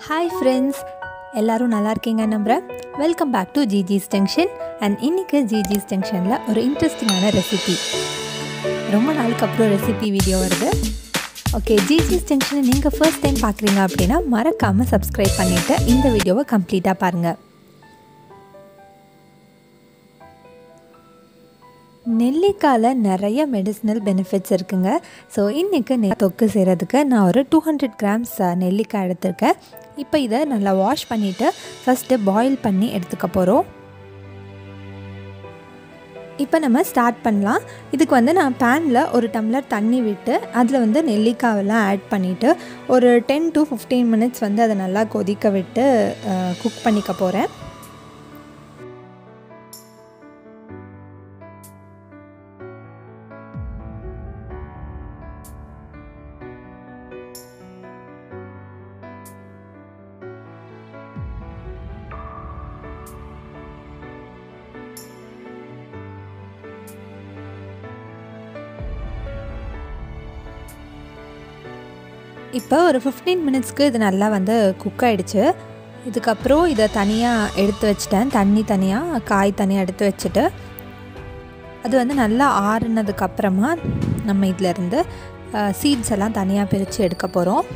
hi friends எல்லாரும் நல்லா இருக்கீங்க நம்புகிறேன் welcome back to GG's junction அண்ட் இன்றைக்கி ஜிஜிஸ் ஜங்ஷனில் ஒரு இன்ட்ரெஸ்டிங்கான ரெசிபி ரொம்ப நாளுக்கு அப்புறம் ரெசிபி வீடியோ வருது ஓகே ஜிஜிஸ் ஜங்ஷனை நீங்கள் ஃபர்ஸ்ட் டைம் பார்க்குறீங்க அப்படின்னா மறக்காமல் சப்ஸ்கிரைப் பண்ணிவிட்டு இந்த வீடியோவை கம்ப்ளீட்டாக பாருங்கள் நெல்லிக்காயில் நிறைய மெடிசினல் பெனிஃபிட்ஸ் இருக்குங்க ஸோ இன்றைக்கி நெ தொக்கு செய்கிறதுக்கு நான் ஒரு டூ ஹண்ட்ரட் கிராம்ஸ் நெல்லிக்காய் எடுத்திருக்கேன் இப்போ இதை நல்லா வாஷ் பண்ணிவிட்டு ஃபஸ்ட்டு பாயில் பண்ணி எடுத்துக்க போகிறோம் இப்போ நம்ம ஸ்டார்ட் பண்ணலாம் இதுக்கு வந்து நான் பேனில் ஒரு டம்ளர் தண்ணி விட்டு அதில் வந்து நெல்லிக்காவெல்லாம் ஆட் பண்ணிவிட்டு ஒரு டென் டு ஃபிஃப்டீன் மினிட்ஸ் வந்து அதை நல்லா கொதிக்க விட்டு குக் பண்ணிக்க போகிறேன் இப்போ ஒரு ஃபிஃப்டீன் மினிட்ஸ்க்கு இது நல்லா வந்து குக் ஆகிடுச்சு இதுக்கப்புறம் இதை தனியாக எடுத்து வச்சிட்டேன் தண்ணி தனியாக காய் தனியாக எடுத்து வச்சுட்டு அது வந்து நல்லா ஆறுனதுக்கப்புறமா நம்ம இதிலேருந்து சீட்ஸ் எல்லாம் தனியாக பிரித்து எடுக்க போகிறோம்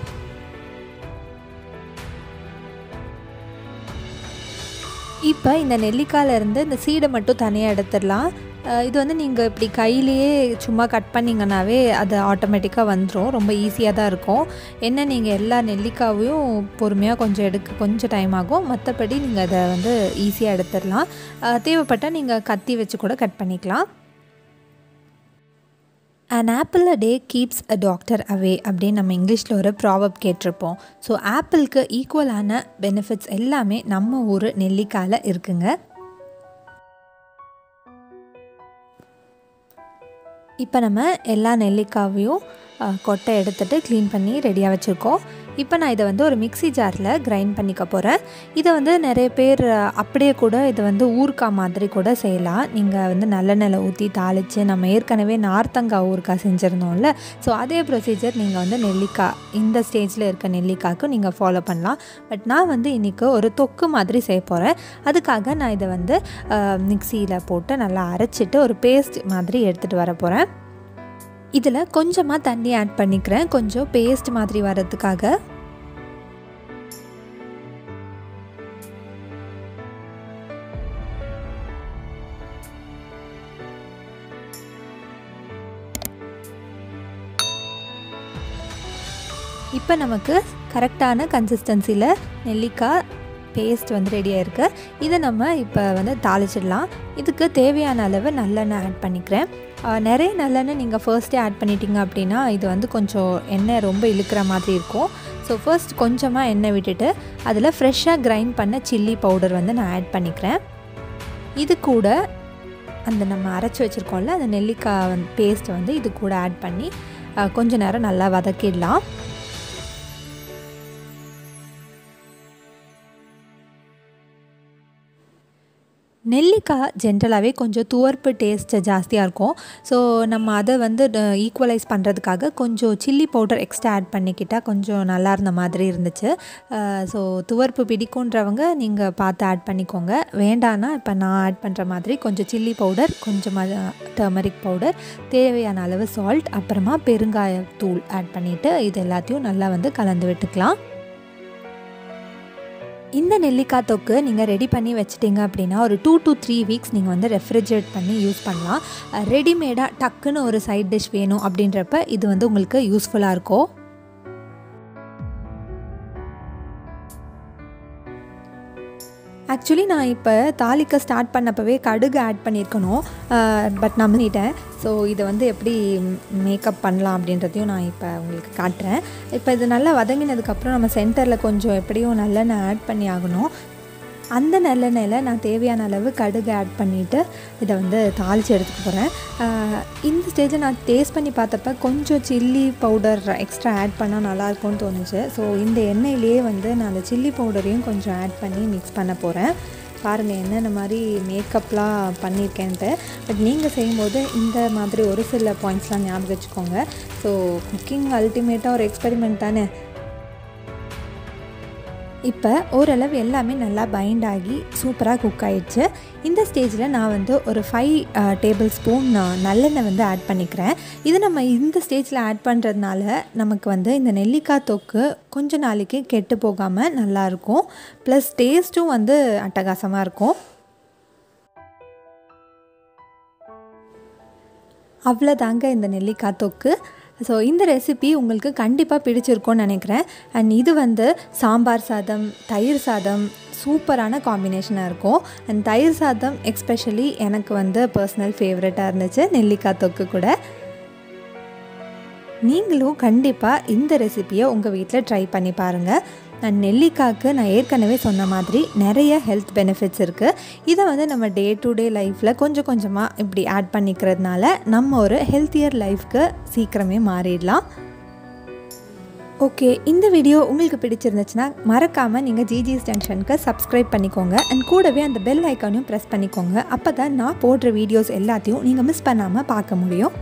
இப்போ இந்த நெல்லிக்காயிலேருந்து இந்த சீடை மட்டும் தனியாக எடுத்துடலாம் இது வந்து நீங்கள் இப்படி கையிலேயே சும்மா கட் பண்ணிங்கனாவே அது ஆட்டோமேட்டிக்காக வந்துடும் ரொம்ப ஈஸியாக தான் இருக்கும் என்ன நீங்கள் எல்லா நெல்லிக்காவையும் பொறுமையாக கொஞ்சம் எடுக்க கொஞ்சம் டைம் ஆகும் மற்றபடி நீங்கள் அதை வந்து ஈஸியாக எடுத்துடலாம் தேவைப்பட்டால் நீங்கள் கத்தி வச்சு கூட கட் பண்ணிக்கலாம் and apple a day keeps a doctor away அப்படின்னு நம்ம இங்கிலீஷில் ஒரு ப்ராவப் கேட்டிருப்போம் ஸோ ஆப்பிளுக்கு ஈக்குவலான பெனிஃபிட்ஸ் எல்லாமே நம்ம ஊர் நெல்லிக்காயில் இருக்குங்க இப்போ நம்ம எல்லா நெல்லிக்காவையும் கொட்டை எடுத்துகிட்டு க்ளீன் பண்ணி ரெடியாக வச்சுருக்கோம் இப்போ நான் இதை வந்து ஒரு மிக்சி ஜாரில் கிரைண்ட் பண்ணிக்க போகிறேன் இதை வந்து நிறைய பேர் அப்படியே கூட இதை வந்து ஊறுக்காய் மாதிரி கூட செய்யலாம் நீங்கள் வந்து நல்லெண்ணெயில் ஊற்றி தாளித்து நம்ம ஏற்கனவே நார்த்தங்காய் ஊறுக்காய் செஞ்சுருந்தோம்ல ஸோ அதே ப்ரொசீஜர் நீங்கள் வந்து நெல்லிக்காய் இந்த ஸ்டேஜில் இருக்க நெல்லிக்காய்க்கு நீங்கள் ஃபாலோ பண்ணலாம் பட் நான் வந்து இன்றைக்கி ஒரு தொக்கு மாதிரி செய்ய போகிறேன் அதுக்காக நான் இதை வந்து மிக்சியில் போட்டு நல்லா அரைச்சிட்டு ஒரு பேஸ்ட் மாதிரி எடுத்துகிட்டு வர போகிறேன் இதில் கொஞ்சமாக தண்ணி ஆட் பண்ணிக்கிறேன் கொஞ்சம் பேஸ்ட் மாதிரி வர்றதுக்காக இப்போ நமக்கு கரெக்டான கன்சிஸ்டன்சியில் நெல்லிக்காய் பேஸ்ட் வந்து ரெடியாக இருக்குது இதை நம்ம இப்போ வந்து தாளிச்சிடலாம் இதுக்கு தேவையான அளவு நல்லெண்ணெய் ஆட் பண்ணிக்கிறேன் நிறைய நல்லெண்ணெய் நீங்கள் ஃபர்ஸ்ட்டே ஆட் பண்ணிட்டீங்க அப்படின்னா இது வந்து கொஞ்சம் எண்ணெய் ரொம்ப இழுக்கிற மாதிரி இருக்கும் ஸோ ஃபர்ஸ்ட் கொஞ்சமாக எண்ணெய் விட்டுட்டு அதில் ஃப்ரெஷ்ஷாக கிரைண்ட் பண்ண சில்லி பவுடர் வந்து நான் ஆட் பண்ணிக்கிறேன் இது கூட அந்த நம்ம அரைச்சி வச்சுருக்கோம்ல அந்த நெல்லிக்காய் வந்து பேஸ்ட் வந்து இது கூட ஆட் பண்ணி கொஞ்ச நேரம் நல்லா வதக்கிடலாம் நெல்லிக்காய் ஜென்ரலாகவே கொஞ்சம் துவர்ப்பு டேஸ்ட்டு ஜாஸ்தியாக இருக்கும் ஸோ நம்ம அதை வந்து ஈக்குவலைஸ் பண்ணுறதுக்காக கொஞ்சம் சில்லி பவுடர் எக்ஸ்ட்ரா ஆட் பண்ணிக்கிட்டால் கொஞ்சம் நல்லா இருந்த மாதிரி இருந்துச்சு ஸோ துவர்ப்பு பிடிக்குன்றவங்க நீங்கள் பார்த்து ஆட் பண்ணிக்கோங்க வேண்டான்னா இப்போ நான் ஆட் பண்ணுற மாதிரி கொஞ்சம் சில்லி பவுடர் கொஞ்சமாக டர்மரிக் பவுடர் தேவையான அளவு சால்ட் அப்புறமா பெருங்காயத்தூள் ஆட் பண்ணிவிட்டு இது எல்லாத்தையும் நல்லா வந்து கலந்து விட்டுக்கலாம் இந்த நெல்லிக்காய் தொக்கு நீங்கள் ரெடி பண்ணி வச்சிட்டிங்க அப்படின்னா ஒரு டூ டு த்ரீ வீக்ஸ் நீங்கள் வந்து ரெஃப்ரிஜரேட் பண்ணி யூஸ் பண்ணலாம் ரெடிமேடாக டக்குன்னு ஒரு சைட் டிஷ் வேணும் அப்படின்றப்ப இது வந்து உங்களுக்கு யூஸ்ஃபுல்லாக இருக்கும் ஆக்சுவலி நான் இப்போ தாளிக்க ஸ்டார்ட் பண்ணப்பவே கடுகு ஆட் பண்ணியிருக்கணும் பட் நான் பண்ணிட்டேன் ஸோ இதை வந்து எப்படி மேக்கப் பண்ணலாம் அப்படின்றதையும் நான் இப்போ உங்களுக்கு காட்டுறேன் இப்போ இது நல்லா வதங்கினதுக்கப்புறம் நம்ம சென்டரில் கொஞ்சம் எப்படியும் நல்லெண்ணெய் ஆட் பண்ணி ஆகணும் அந்த நல்லெண்ணெயில் நான் தேவையான அளவு கடுகு ஆட் பண்ணிவிட்டு இதை வந்து தாளித்து எடுத்துக்க போகிறேன் இந்த ஸ்டேஜை நான் டேஸ்ட் பண்ணி பார்த்தப்ப கொஞ்சம் சில்லி பவுடர் எக்ஸ்ட்ரா ஆட் பண்ணால் நல்லாயிருக்கும்னு தோணுச்சு ஸோ இந்த எண்ணெயிலேயே வந்து நான் அந்த சில்லி பவுடரையும் கொஞ்சம் ஆட் பண்ணி மிக்ஸ் பண்ண போகிறேன் பாருங்கள் என்னென்ன மாதிரி மேக்கப்லாம் பண்ணியிருக்கேன்ட்டு பட் நீங்கள் செய்யும்போது இந்த மாதிரி ஒரு சில பாயிண்ட்ஸ்லாம் ஞாபகம் வச்சுக்கோங்க ஸோ குக்கிங் அல்டிமேட்டாக ஒரு எக்ஸ்பெரிமெண்ட் தானே இப்போ ஓரளவு எல்லாமே நல்லா பைண்ட் ஆகி சூப்பராக குக் ஆயிடுச்சு இந்த ஸ்டேஜில் நான் வந்து ஒரு ஃபைவ் டேபிள் ஸ்பூன் நல்லெண்ணெய் வந்து ஆட் பண்ணிக்கிறேன் இது நம்ம இந்த ஸ்டேஜில் ஆட் பண்ணுறதுனால நமக்கு வந்து இந்த நெல்லிக்காய் தொக்கு கொஞ்ச நாளைக்கு கெட்டு போகாமல் நல்லாயிருக்கும் ப்ளஸ் டேஸ்ட்டும் வந்து அட்டகாசமாக இருக்கும் அவ்வளோதாங்க இந்த நெல்லிக்காய் தொக்கு ஸோ இந்த ரெசிபி உங்களுக்கு கண்டிப்பாக பிடிச்சிருக்கும்னு நினைக்கிறேன் அண்ட் இது வந்து சாம்பார் சாதம் தயிர் சாதம் சூப்பரான காம்பினேஷனாக இருக்கும் அண்ட் தயிர் சாதம் எக்ஸ்பெஷலி எனக்கு வந்து பர்சனல் ஃபேவரட்டாக இருந்துச்சு நெல்லிக்காய் தொக்கு கூட நீங்களும் கண்டிப்பாக இந்த ரெசிப்பியை உங்கள் வீட்டில் ட்ரை பண்ணி பாருங்கள் அண்ட் நெல்லிக்காய்க்கு நான் ஏற்கனவே சொன்ன மாதிரி நிறைய ஹெல்த் பெனிஃபிட்ஸ் இருக்குது இதை வந்து நம்ம டே டு டே லைஃப்பில் கொஞ்சம் கொஞ்சமாக இப்படி ஆட் பண்ணிக்கிறதுனால நம்ம ஒரு ஹெல்த்தியர் லைஃப்க்கு சீக்கிரமே மாறிடலாம் ஓகே இந்த வீடியோ உங்களுக்கு பிடிச்சிருந்துச்சுன்னா மறக்காமல் நீங்கள் ஜிஜிஸ் ஜங்ஷனுக்கு சப்ஸ்கிரைப் பண்ணிக்கோங்க அண்ட் கூடவே அந்த பெல் ஐக்கானையும் ப்ரெஸ் பண்ணிக்கோங்க அப்போ தான் நான் போடுற வீடியோஸ் எல்லாத்தையும் நீங்கள் மிஸ் பண்ணாமல் பார்க்க முடியும்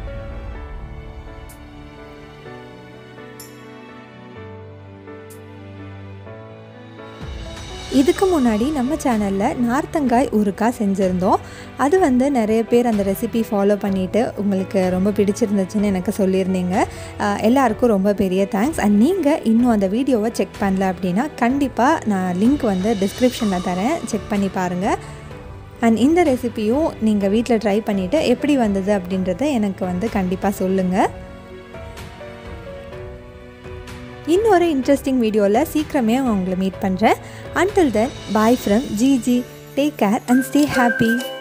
இதுக்கு முன்னாடி நம்ம சேனலில் நார்த்தங்காய் ஊறுக்காய் செஞ்சுருந்தோம் அது வந்து நிறைய பேர் அந்த ரெசிபி ஃபாலோ பண்ணிவிட்டு உங்களுக்கு ரொம்ப பிடிச்சிருந்துச்சுன்னு எனக்கு சொல்லியிருந்தீங்க எல்லாருக்கும் ரொம்ப பெரிய தேங்க்ஸ் அண்ட் நீங்கள் இன்னும் அந்த வீடியோவை செக் பண்ணல அப்படின்னா கண்டிப்பாக நான் லிங்க் வந்து டிஸ்கிரிப்ஷனில் தரேன் செக் பண்ணி பாருங்கள் அண்ட் இந்த ரெசிபியும் நீங்கள் வீட்டில் ட்ரை பண்ணிவிட்டு எப்படி வந்தது அப்படின்றத எனக்கு வந்து கண்டிப்பாக சொல்லுங்கள் இன்னொரு இன்ட்ரெஸ்டிங் வீடியோவில் சீக்கிரமே உங்களை மீட் பண்ணுறேன் until then bye from G G take care and stay happy